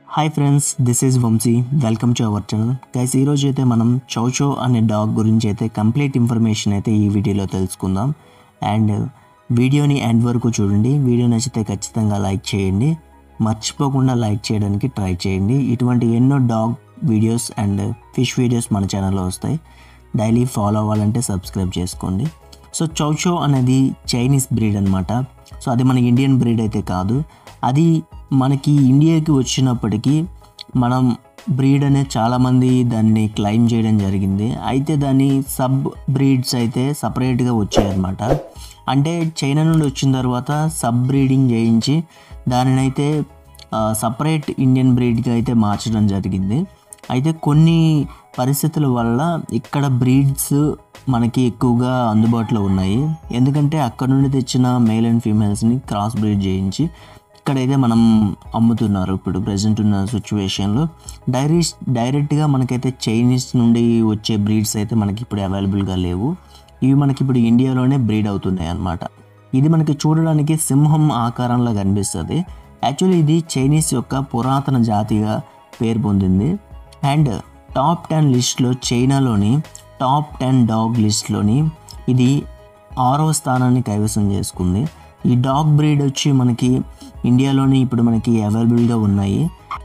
hi friends this is Vamshi welcome to our channel guys ఈరోజు అయితే మనం చౌచో అనే డాగ్ గురించి అయితే కంప్లీట్ ఇన్ఫర్మేషన్ అయితే ఈ వీడియోలో తెలుసుకుందాం అండ్ వీడియోని ఎండ్ వరకు చూడండి వీడియో నచ్చితే ఖచ్చితంగా లైక్ చేయండి మర్చిపోకుండా లైక్ చేయడానికి ట్రై చేయండి ఇటువంటి ఎన్నో dog videos and fish videos మన ఛానల్లో వస్తాయి డైలీ ఫాలో అవ్వాలంటే సబ్స్క్రైబ్ చేసుకోండి సో చౌచో అనేది చైనీస్ బ్రీడ్ అనమాట సో అది మన ఇండియన్ బ్రీడ్ అయితే కాదు అది మనకి ఇండియాకి వచ్చినప్పటికీ మనం బ్రీడ్ అనేది చాలామంది దాన్ని క్లైమ్ చేయడం జరిగింది అయితే దాని సబ్ బ్రీడ్స్ అయితే సపరేట్గా వచ్చాయన్నమాట అంటే చైనా నుండి వచ్చిన తర్వాత సబ్ బ్రీడింగ్ చేయించి దానిని అయితే సపరేట్ ఇండియన్ బ్రీడ్గా అయితే మార్చడం జరిగింది అయితే కొన్ని పరిస్థితుల వల్ల ఇక్కడ బ్రీడ్స్ మనకి ఎక్కువగా అందుబాటులో ఉన్నాయి ఎందుకంటే అక్కడ నుండి తెచ్చిన మేల్ అండ్ ఫీమేల్స్ని క్రాస్ బ్రీడ్ చేయించి ఇక్కడైతే మనం అమ్ముతున్నారు ఇప్పుడు ప్రజెంట్ ఉన్న సిచ్యువేషన్లో డైరీ డైరెక్ట్గా మనకైతే చైనీస్ నుండి వచ్చే బ్రీడ్స్ అయితే మనకి ఇప్పుడు అవైలబుల్గా లేవు ఇవి మనకి ఇప్పుడు ఇండియాలోనే బ్రీడ్ అవుతున్నాయి అన్నమాట ఇది మనకి చూడడానికి సింహం ఆకారంలో కనిపిస్తుంది యాక్చువల్లీ ఇది చైనీస్ యొక్క పురాతన జాతిగా పేరు పొందింది అండ్ టాప్ టెన్ లిస్ట్లో చైనాలోని టాప్ టెన్ డాగ్ లిస్ట్లోని ఇది ఆరో స్థానాన్ని కైవసం చేసుకుంది ఈ డాగ్ బ్రీడ్ వచ్చి మనకి ఇండియాలోని ఇప్పుడు మనకి అవైలబుల్గా ఉన్నాయి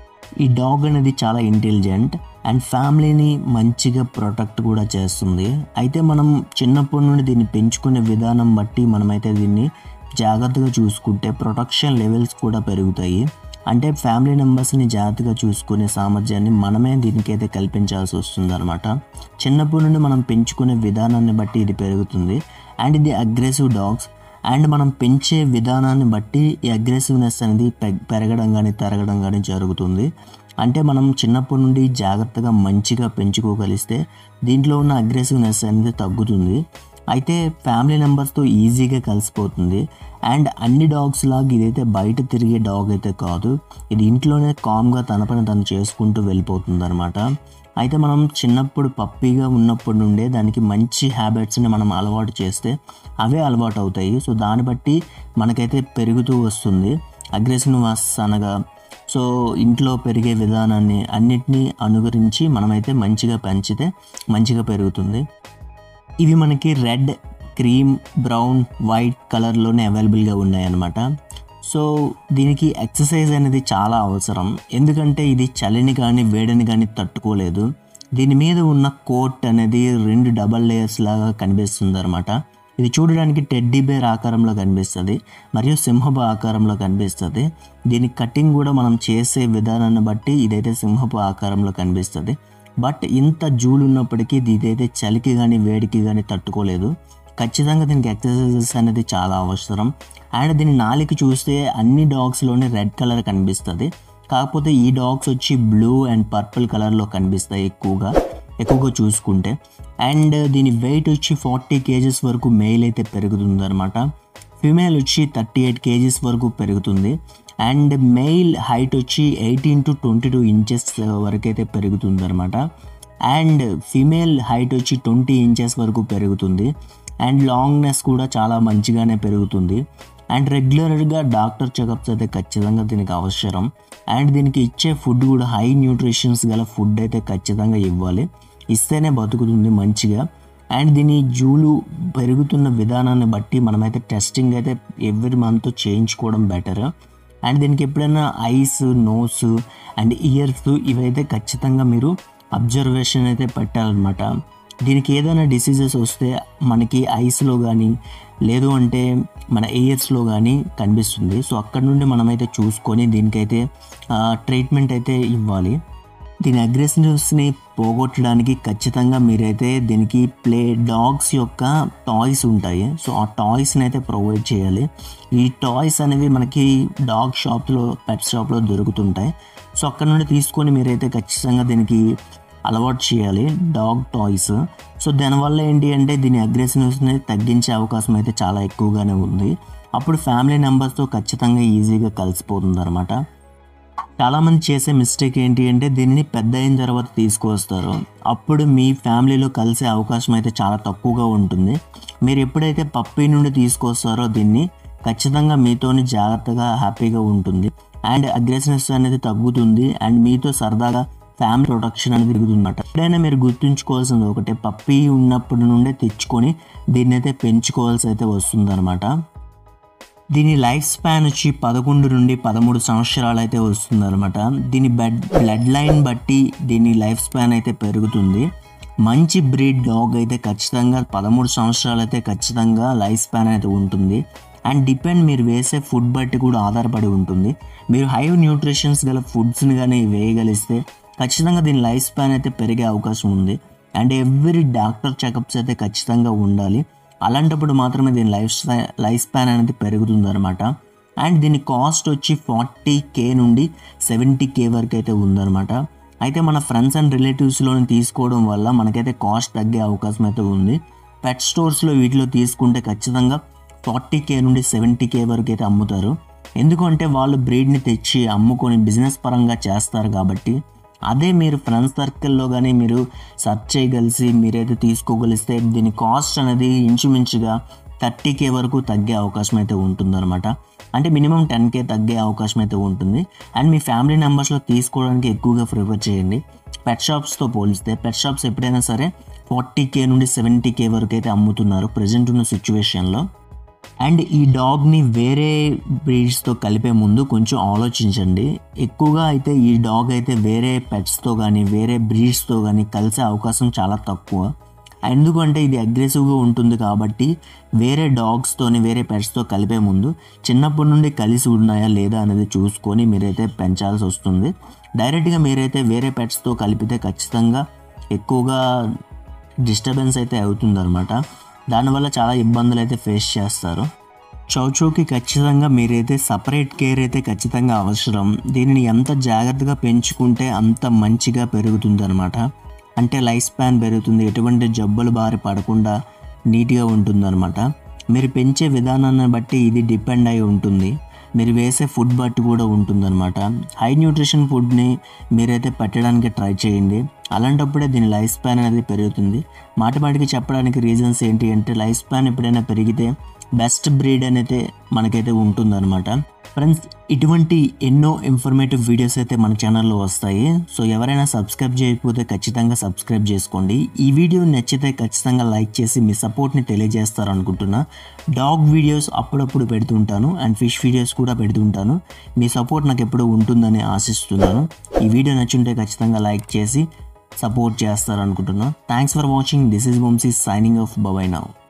ఈ డాగ్ అనేది చాలా ఇంటెలిజెంట్ అండ్ ఫ్యామిలీని మంచిగా ప్రొటెక్ట్ కూడా చేస్తుంది అయితే మనం చిన్నప్పటి నుండి దీన్ని పెంచుకునే విధానం బట్టి మనమైతే దీన్ని జాగ్రత్తగా చూసుకుంటే ప్రొటెక్షన్ లెవెల్స్ కూడా పెరుగుతాయి అంటే ఫ్యామిలీ మెంబర్స్ని జాగ్రత్తగా చూసుకునే సామర్థ్యాన్ని మనమే దీనికైతే కల్పించాల్సి వస్తుంది అనమాట చిన్నప్పటి నుండి మనం పెంచుకునే విధానాన్ని బట్టి ఇది పెరుగుతుంది అండ్ ఇది అగ్రెసివ్ డాగ్స్ అండ్ మనం పెంచే విధానాన్ని బట్టి ఈ అగ్రెసివ్నెస్ అనేది పె- పెరగడం కానీ తరగడం కానీ జరుగుతుంది అంటే మనం చిన్నప్పటి నుండి జాగ్రత్తగా మంచిగా పెంచుకోగలిస్తే దీంట్లో ఉన్న అగ్రెసివ్నెస్ అనేది తగ్గుతుంది అయితే ఫ్యామిలీ మెంబర్స్తో ఈజీగా కలిసిపోతుంది అండ్ అన్ని డాగ్స్ లాగా ఇదైతే బయట తిరిగే డాగ్ అయితే కాదు ఇది ఇంట్లోనే కామ్గా తన పని తను చేసుకుంటూ వెళ్ళిపోతుంది అనమాట అయితే మనం చిన్నప్పుడు పప్పీగా ఉన్నప్పటి నుండే దానికి మంచి హ్యాబిట్స్ని మనం అలవాటు చేస్తే అవే అలవాటు అవుతాయి సో దాన్ని బట్టి మనకైతే పెరుగుతూ వస్తుంది అగ్రెసివ్నెస్ అనగా సో ఇంట్లో పెరిగే విధానాన్ని అన్నిటినీ అనుకరించి మనమైతే మంచిగా పెంచితే మంచిగా పెరుగుతుంది ఇవి మనకి రెడ్ క్రీమ్ బ్రౌన్ వైట్ కలర్లోనే అవైలబుల్గా ఉన్నాయన్నమాట సో దీనికి ఎక్సర్సైజ్ అనేది చాలా అవసరం ఎందుకంటే ఇది చలిని కానీ వేడిని కానీ తట్టుకోలేదు దీని మీద ఉన్న కోట్ అనేది రెండు డబల్ లేయర్స్ లాగా కనిపిస్తుంది అనమాట ఇది చూడడానికి టెడ్డీ బేర్ ఆకారంలో కనిపిస్తుంది మరియు సింహపు ఆకారంలో కనిపిస్తుంది దీని కటింగ్ కూడా మనం చేసే విధానాన్ని బట్టి ఇదైతే సింహపు ఆకారంలో కనిపిస్తుంది బట్ ఇంత జూలు ఉన్నప్పటికీ ఇదైతే చలికి కానీ వేడికి కానీ తట్టుకోలేదు ఖచ్చితంగా దీనికి ఎక్సర్సైజెస్ అనేది చాలా అవసరం అండ్ దీని నాలిక చూస్తే అన్ని డాగ్స్లోనే రెడ్ కలర్ కనిపిస్తుంది కాకపోతే ఈ డాగ్స్ వచ్చి బ్లూ అండ్ పర్పుల్ కలర్లో కనిపిస్తాయి ఎక్కువగా ఎక్కువగా చూసుకుంటే అండ్ దీని వెయిట్ వచ్చి ఫార్టీ కేజెస్ వరకు మెయిల్ అయితే పెరుగుతుంది అనమాట ఫిమేల్ వచ్చి థర్టీ ఎయిట్ కేజీస్ వరకు పెరుగుతుంది అండ్ మెయిల్ హైట్ వచ్చి eighteen to twenty two inches వరకు అయితే పెరుగుతుంది అనమాట అండ్ ఫిమేల్ హైట్ వచ్చి ట్వంటీ ఇంచెస్ వరకు పెరుగుతుంది అండ్ లాంగ్నెస్ కూడా చాలా మంచిగానే పెరుగుతుంది అండ్ రెగ్యులర్గా డాక్టర్ చెకప్స్ అయితే ఖచ్చితంగా దీనికి అవసరం అండ్ దీనికి ఇచ్చే ఫుడ్ కూడా హై న్యూట్రిషన్స్ గల ఫుడ్ అయితే ఖచ్చితంగా ఇవ్వాలి ఇస్తేనే బతుకుతుంది మంచిగా అండ్ దీని జూలు పెరుగుతున్న విధానాన్ని బట్టి మనమైతే టెస్టింగ్ అయితే ఎవ్రీ మంత్ చేయించుకోవడం బెటర్ అండ్ దీనికి ఎప్పుడైనా ఐస్ నోస్ అండ్ ఇయర్స్ ఇవైతే ఖచ్చితంగా మీరు అబ్జర్వేషన్ అయితే పెట్టాలన్నమాట దీనికి ఏదైనా డిసీజెస్ వస్తే మనకి ఐస్లో కానీ లేదు అంటే మన ఇయర్స్లో కానీ కనిపిస్తుంది సో అక్కడ నుండి మనమైతే చూసుకొని దీనికైతే ట్రీట్మెంట్ అయితే ఇవ్వాలి దీని అగ్రెసివ్నెస్ని పోగొట్టడానికి ఖచ్చితంగా మీరైతే దీనికి ప్లే డాగ్స్ యొక్క టాయ్స్ ఉంటాయి సో ఆ టాయ్స్ని అయితే ప్రొవైడ్ చేయాలి ఈ టాయ్స్ అనేవి మనకి డాగ్ షాప్లో పెట్ షాప్లో దొరుకుతుంటాయి సో అక్కడ నుండి తీసుకొని మీరైతే ఖచ్చితంగా దీనికి అలవాటు చేయాలి డాగ్ టాయ్స్ సో దానివల్ల ఏంటి అంటే దీని అగ్రెసివ్నెస్ని తగ్గించే అవకాశం అయితే చాలా ఎక్కువగానే ఉంది అప్పుడు ఫ్యామిలీ మెంబర్స్తో ఖచ్చితంగా ఈజీగా కలిసిపోతుంది అనమాట చాలామంది చేసే మిస్టేక్ ఏంటి అంటే దీనిని పెద్ద అయిన తర్వాత తీసుకొస్తారు అప్పుడు మీ ఫ్యామిలీలో కలిసే అవకాశం అయితే చాలా తక్కువగా ఉంటుంది మీరు ఎప్పుడైతే పప్పీ నుండి తీసుకొస్తారో దీన్ని ఖచ్చితంగా మీతోని జాగ్రత్తగా హ్యాపీగా ఉంటుంది అండ్ అగ్రెసివ్నెస్ అనేది తగ్గుతుంది అండ్ మీతో సరదాగా ఫ్యామిలీ ప్రొటెక్షన్ అనేది పెరుగుతుందన్నమాట ఎప్పుడైనా మీరు గుర్తుంచుకోవాల్సింది ఒకటే పప్పి ఉన్నప్పటి నుండే తెచ్చుకొని దీన్ని అయితే పెంచుకోవాల్సి అయితే వస్తుందన్నమాట దీని లైఫ్ స్పాన్ వచ్చి పదకొండు నుండి పదమూడు సంవత్సరాలు అయితే వస్తుందన్నమాట దీని బెడ్ బ్లడ్ లైన్ బట్టి దీని లైఫ్ స్పాన్ అయితే పెరుగుతుంది మంచి బ్రీడ్ డాగ్ అయితే ఖచ్చితంగా పదమూడు సంవత్సరాలు అయితే ఖచ్చితంగా లైఫ్ స్పాన్ అయితే ఉంటుంది అండ్ డిపెండ్ మీరు వేసే ఫుడ్ బట్టి కూడా ఆధారపడి ఉంటుంది మీరు హై న్యూట్రిషన్స్ గల ఫుడ్స్ని కానీ వేయగలిస్తే ఖచ్చితంగా దీని లైఫ్ స్పాన్ అయితే పెరిగే అవకాశం ఉంది అండ్ ఎవ్రీ డాక్టర్ చెకప్స్ అయితే ఖచ్చితంగా ఉండాలి అలాంటప్పుడు మాత్రమే దీని లైఫ్ స్పా- లైఫ్ స్పాన్ అనేది పెరుగుతుంది అనమాట అండ్ దీని కాస్ట్ వచ్చి ఫార్టీ కే నుండి సెవెంటీ కే వరకు అయితే ఉందన్నమాట అయితే మన ఫ్రెండ్స్ అండ్ రిలేటివ్స్లోని తీసుకోవడం వల్ల మనకైతే కాస్ట్ తగ్గే అవకాశం అయితే ఉంది పెట్ స్టోర్స్లో వీటిలో తీసుకుంటే ఖచ్చితంగా ఫార్టీ కే నుండి సెవెంటీ కే వరకు అయితే అమ్ముతారు ఎందుకంటే వాళ్ళు బ్రీడ్ని తెచ్చి అమ్ముకొని బిజినెస్ పరంగా చేస్తారు కాబట్టి అదే మీరు ఫ్రెండ్స్ సర్కిల్లో కానీ మీరు సెర్చ్ చేయగలిసి మీరైతే తీసుకోగలిస్తే దీని కాస్ట్ అనేది ఇంచుమించుగా థర్టీ కే వరకు తగ్గే అవకాశం అయితే ఉంటుందన్నమాట అంటే మినిమం టెన్ కే తగ్గే అవకాశం అయితే ఉంటుంది అండ్ మీ ఫ్యామిలీ మెంబర్స్లో తీసుకోవడానికి ఎక్కువగా ప్రిఫర్ చేయండి పెట్ షాప్స్తో పోలిస్తే పెట్ షాప్స్ ఎప్పుడైనా సరే ఫార్టీ కే నుండి సెవెంటీ కే వరకు అయితే అమ్ముతున్నారు ప్రజెంట్ ఉన్న సిచ్యువేషన్లో అండ్ ఈ డాగ్ని వేరే బ్రీడ్స్తో కలిపే ముందు కొంచెం ఆలోచించండి ఎక్కువగా అయితే ఈ డాగ్ అయితే వేరే పెట్స్తో కానీ వేరే బ్రీడ్స్తో కానీ కలిసే అవకాశం చాలా తక్కువ ఎందుకంటే ఇది అగ్రెసివ్గా ఉంటుంది కాబట్టి వేరే డాగ్స్తోని వేరే పెట్స్తో కలిపే ముందు చిన్నప్పటి నుండి కలిసి ఉన్నాయా లేదా అనేది చూసుకొని మీరైతే పెంచాల్సి వస్తుంది డైరెక్ట్గా మీరైతే వేరే పెట్స్తో కలిపితే ఖచ్చితంగా ఎక్కువగా డిస్టర్బెన్స్ అయితే అవుతుందన్నమాట దానివల్ల చాలా ఇబ్బందులు అయితే ఫేస్ చేస్తారు చౌచౌకి ఖచ్చితంగా మీరైతే సపరేట్ కేర్ అయితే ఖచ్చితంగా అవసరం దీనిని ఎంత జాగ్రత్తగా పెంచుకుంటే అంత మంచిగా పెరుగుతుంది అనమాట అంటే లైఫ్ స్పాన్ పెరుగుతుంది ఎటువంటి జబ్బులు బారి పడకుండా నీట్గా ఉంటుందన్నమాట మీరు పెంచే విధానాన్ని బట్టి ఇది డిపెండ్ అయి ఉంటుంది మీరు వేసే ఫుడ్ బట్టి కూడా ఉంటుందన్నమాట హై న్యూట్రిషన్ ఫుడ్ని మీరైతే పెట్టడానికి ట్రై చేయండి అలాంటప్పుడే దీని లైఫ్ స్పాన్ అనేది పెరుగుతుంది మాటి మాటికి చెప్పడానికి రీజన్స్ ఏంటి అంటే లైఫ్ స్పాన్ ఎప్పుడైనా పెరిగితే బెస్ట్ బ్రీడ్ అనేది మనకైతే ఉంటుందన్నమాట ఫ్రెండ్స్ ఇటువంటి ఎన్నో ఇన్ఫర్మేటివ్ వీడియోస్ అయితే మన ఛానల్లో వస్తాయి సో ఎవరైనా సబ్స్క్రైబ్ చేయకపోతే ఖచ్చితంగా సబ్స్క్రైబ్ చేసుకోండి ఈ వీడియో నచ్చితే ఖచ్చితంగా లైక్ చేసి మీ సపోర్ట్ని తెలియజేస్తారు అనుకుంటున్నా డాగ్ వీడియోస్ అప్పుడప్పుడు పెడుతుంటాను అండ్ ఫిష్ వీడియోస్ కూడా పెడుతుంటాను మీ సపోర్ట్ నాకు ఎప్పుడూ ఉంటుందని ఆశిస్తున్నాను ఈ వీడియో నచ్చుంటే ఖచ్చితంగా లైక్ చేసి సపోర్ట్ చేస్తారు అనుకుంటున్నాను thanks for watching this is Vamshi signing off bye bye now